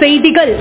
செய்திகள்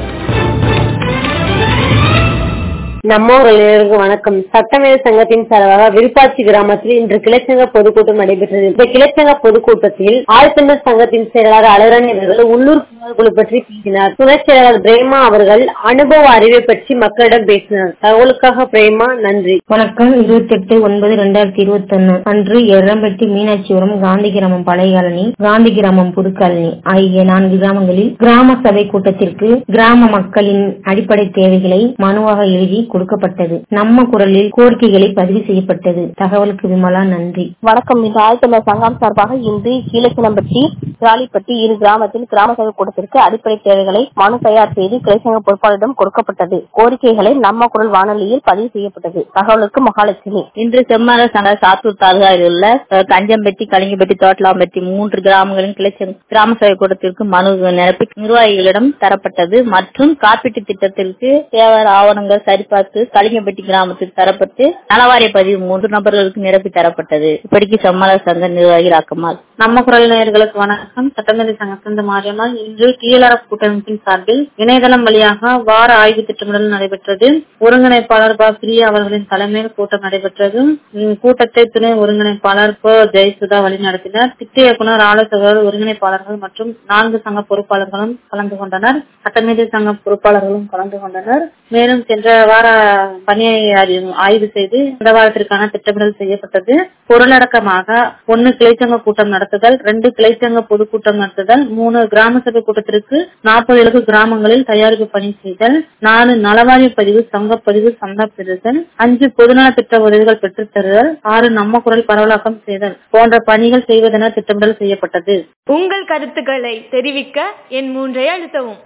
நம்மூர்களுக்கு வணக்கம் சட்டமேத சங்கத்தின் சார்பாக விருப்பாச்சி கிராமத்தில் இன்று கிளைச்சங்க பொதுக்கூட்டம் நடைபெற்றது இந்த கிளைச்சங்க பொதுக்கூட்டத்தில் ஆழ்த்தமிழ் சங்கத்தின் செயலாளர் அழகன் அவர்கள் உள்ளூர் குழு பற்றி பேசினார் துணை செயலாளர் பிரேமா அவர்கள் அனுபவ அறிவை பற்றி மக்களிடம் பேசினார் தகவலுக்காக பிரேமா நன்றி வணக்கம் இருபத்தி எட்டு ஒன்பது ரெண்டாயிரத்தி இருபத்தி ஒன்னு அன்று எர்ரம்பட்டி மீனாட்சிபுரம் காந்தி கிராமம் பழைய காலனி காந்தி கிராமம் புது காலனி ஆகிய நான்கு கிராமங்களில் கிராம சபை கூட்டத்திற்கு கிராம மக்களின் அடிப்படை தேவைகளை மனுவாக எழுதி கொடுக்கப்பட்டது நம்ம குரலில் கோரிக்கைகளை பதிவு செய்யப்பட்டது தகவலுக்கு விமலா நன்றி வணக்கம் இன்று ஆழ்த்தமிழர் சங்கம் சார்பாக இன்று கீழச்சினம்பட்டி ராலிப்பட்டி இரு கிராமத்தில் கிராம சபை கூட்டத்திற்கு அடிப்படை தேவைகளை மனு தயார் செய்து கிளைச்சங்க பொறுப்பாளரிடம் கொடுக்கப்பட்டது கோரிக்கைகளை நம்ம குரல் வானொலியில் பதிவு செய்யப்பட்டது தகவலுக்கு மகாலட்சுமி இன்று செம்மர சங்க சாத்தூர் தாலுகாவில் உள்ள அஹ், கஞ்சம்பட்டி கலிங்கப்பட்டி தோட்டலாம்பட்டி மூன்று கிராமங்களின் கிளைச்சங்க கிராம சபை கூட்டத்திற்கு மனு நிரப்பி நிர்வாகிகளிடம் தரப்பட்டது மற்றும் காப்பீட்டு திட்டத்திற்கு தேவையான ஆவணங்கள் சரிபார்த்து கலிங்கப்பட்டி கிராமத்தில் தரப்பட்டு நலவாரிய பதிவு மூன்று நபர்களுக்கு நிரப்பி தரப்பட்டது இப்படிக்கு செம்மர சங்க நிர்வாகி ராக்கம்மாள் நம்ம குரல் நேயர்களுக்கு வணக்கம் சட்டமன்ற சங்கத்தின் மாரியம்மாள் இன்று டிஎல்ஆர்எஃப் கூட்டமைப்பின் சார்பில் இணையதளம் வழியாக வார ஆய்வு திட்டமிடல் நடைபெற்றது ஒருங்கிணைப்பாளர் ப பிரியா அவர்களின் தலைமையில் கூட்டம் நடைபெற்றது உம், கூட்டத்தை துணை ஒருங்கிணைப்பாளர் ப ஜெயசுதா வழிநடத்தினர் திட்ட இயக்குனர் ஆலோசகர் ஒருங்கிணைப்பாளர்கள் மற்றும் நான்கு சங்க பொறுப்பாளர்களும் கலந்து கொண்டனர் சட்டமீறி சங்க பொறுப்பாளர்களும் கலந்து கொண்டனர் மேலும் சென்ற வார பணியை அறி- ஆய்வு செய்து இந்த வாரத்திற்கான திட்டமிடல் செய்யப்பட்டது பொருளடக்கமாக ஒன்னு கிளைச்சங்க கூட்டம் நடத்துதல் ரெண்டு கிளைச்சங்க பொதுக்கூட்டம் நடத்துதல் மூணு கிராம சபை கூட்டத்திற்கு நாற்பது இலக்கு கிராமங்களில் தயாரிப்பு பணி செய்தல் நாலு நலவாரிய பதிவு சங்கப்பதிவு சந்தா பெறுதல் அஞ்சு பொதுநல திட்ட உதவிகள் பெற்றுத் தருதல் ஆறு நம்ம குரல் பரவலாக்கம் செய்தல் போன்ற பணிகள் செய்வதென திட்டமிடல் செய்யப்பட்டது உங்கள் கருத்துக்களை தெரிவிக்க என் மூன்றை அழுத்தவும்